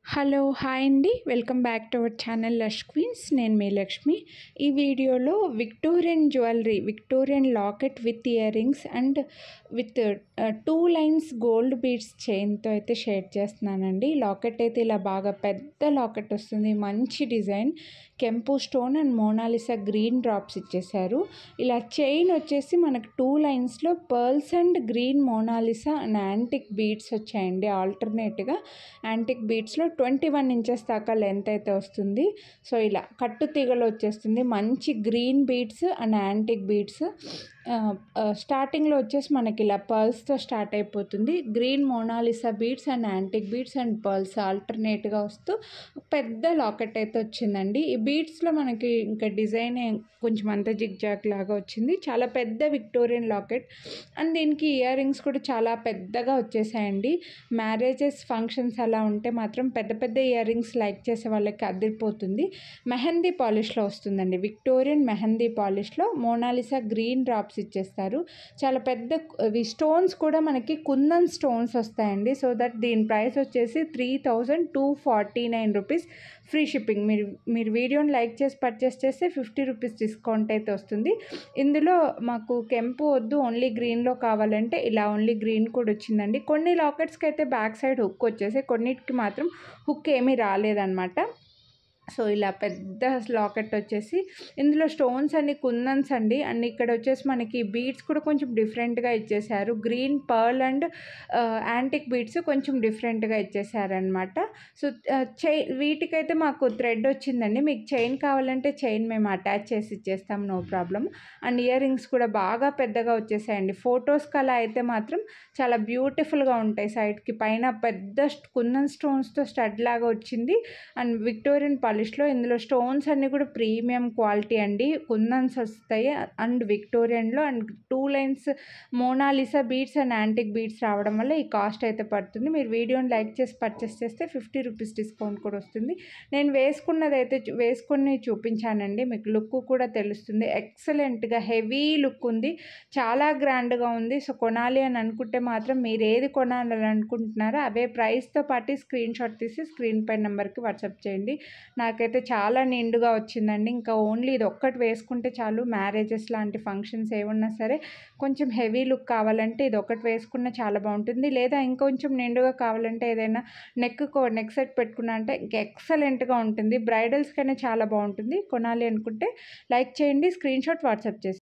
hello hi అండి welcome back to our channel lush queens నేను మీ లక్ష్మి ఈ వీడియోలో Victorian jewellery Victorian locket with ear rings and with two lines gold beads చైన్తో అయితే share చేస్తున్నానండి లాకెట్ అయితే ఇలా బాగా పెద్ద లాకెట్ వస్తుంది మంచి డిజైన్ కెంపు stone and Mona Lisa green drops ఇచ్చేసారు ఇలా చైన్ వచ్చేసి మనకు టూ లైన్స్లో pearls and green Mona Lisa and antique beads వచ్చాయండి ఆల్టర్నేట్గా యాంటిక్ బీడ్స్లో ట్వంటీ వన్ ఇంచెస్ దాకా లెంత్ అయితే వస్తుంది సో ఇలా కట్టు తీగలు వచ్చేస్తుంది మంచి green beads and antique beads స్టార్టింగ్లో వచ్చేసి మనకి ఇలా పర్ల్స్తో స్టార్ట్ అయిపోతుంది green Mona Lisa beads and antique beads and pearls ఆల్టర్నేట్గా వస్తూ పెద్ద లాకెట్ అయితే వచ్చిందండి ఈ బీడ్స్లో మనకి ఇంకా డిజైన్ కొంచెం అంత జిగ్ జాగ్ లాగా వచ్చింది చాలా పెద్ద విక్టోరియన్ లాకెట్ అండ్ దీనికి ఇయర్ రింగ్స్ కూడా చాలా పెద్దగా వచ్చేసాయండి మ్యారేజెస్ ఫంక్షన్స్ అలా ఉంటే మాత్రం పెద్ద పెద్ద ఇయర్ రింగ్స్ లైక్ చేసే వాళ్ళకి అదిరిపోతుంది మెహందీ పాలిష్లో వస్తుందండి విక్టోరియన్ మెహందీ పాలిష్లో మోనాలిసా గ్రీన్ డ్రాప్స్ ఇచ్చేస్తారు చాలా పెద్ద ఇవి స్టోన్స్ కూడా మనకి కుందన్ స్టోన్స్ వస్తాయండి సో దట్ దీని ప్రైస్ వచ్చేసి three thousand two forty nine rupees free shipping మీరు మీరు వీడియోని లైక్ చేసి పర్చేస్ చేస్తే ఫిఫ్టీ రూపీస్ డిస్కౌంట్ అయితే వస్తుంది ఇందులో మాకు కెంపు వద్దు ఓన్లీ గ్రీన్లో కావాలంటే ఇలా ఓన్లీ గ్రీన్ కూడా వచ్చిందండి కొన్ని లాకెట్స్కి అయితే బ్యాక్ సైడ్ హుక్ వచ్చేసి కొన్నిటికి మాత్రం హుక్ ఏమీ రాలేదన్నమాట సో ఇలా పెద్ద లాకెట్ వచ్చేసి ఇందులో స్టోన్స్ అన్ని కుందన్స్ అండి అండ్ ఇక్కడ వచ్చేసి మనకి బీడ్స్ కూడా కొంచెం డిఫరెంట్గా ఇచ్చేసారు green pearl and antique beads కొంచెం డిఫరెంట్గా ఇచ్చేసారనమాట సో చైన్ వీటికైతే మాకు థ్రెడ్ వచ్చిందండి మీకు చైన్ కావాలంటే చైన్ మేము అటాచ్ చేసి ఇచ్చేస్తాం no problem and ear rings కూడా బాగా పెద్దగా వచ్చేసాయండి ఫొటోస్కి అలా అయితే మాత్రం చాలా బ్యూటిఫుల్గా ఉంటాయి సైడ్కి పైన పెద్ద కుందన్ స్టోన్స్తో స్టడ్ లాగా వచ్చింది అండ్ విక్టోరియన్ పాలిష్లో ఇందులో స్టోన్స్ అన్నీ కూడా ప్రీమియం క్వాలిటీ అండి కుందన్స్ వస్తాయి అండ్ విక్టోరియన్లో and two lines Mona Lisa beads and antique beads రావడం వల్ల ఈ కాస్ట్ అయితే పడుతుంది మీరు వీడియోని లైక్ చేసి పర్చేస్ చేస్తే ఫిఫ్టీ రూపీస్ డిస్కౌంట్ కూడా వస్తుంది నేను వేసుకున్నది అయితే వేసుకుని చూపించానండి మీకు లుక్ కూడా తెలుస్తుంది ఎక్సలెంట్గా హెవీ లుక్ ఉంది చాలా గ్రాండ్గా ఉంది సో కొనాలి అని అనుకుంటే మాత్రం మీరు ఏది కొనాలని అనుకుంటున్నారో అవే ప్రైస్తో పాటు స్క్రీన్ షాట్ తీసి స్క్రీన్ పై నెంబర్కి వాట్సాప్ చేయండి నాకైతే చాలా నిండుగా వచ్చిందండి ఇంకా ఓన్లీ ఇది ఒక్కటి వేసుకుంటే చాలు మ్యారేజెస్ లాంటి ఫంక్షన్స్ ఏమున్నా సరే కొంచెం హెవీ లుక్ కావాలంటే ఇది ఒకటి వేసుకున్న చాలా బాగుంటుంది లేదా ఇంకొంచెం నిండుగా కావాలంటే ఏదైనా నెక్ నెక్ సెట్ పెట్టుకున్నా అంటే ఇంకా ఎక్సలెంట్గా ఉంటుంది బ్రైడల్స్కైనా చాలా బాగుంటుంది కొనాలి అనుకుంటే లైక్ చేయండి స్క్రీన్ షాట్ వాట్సాప్ చేసి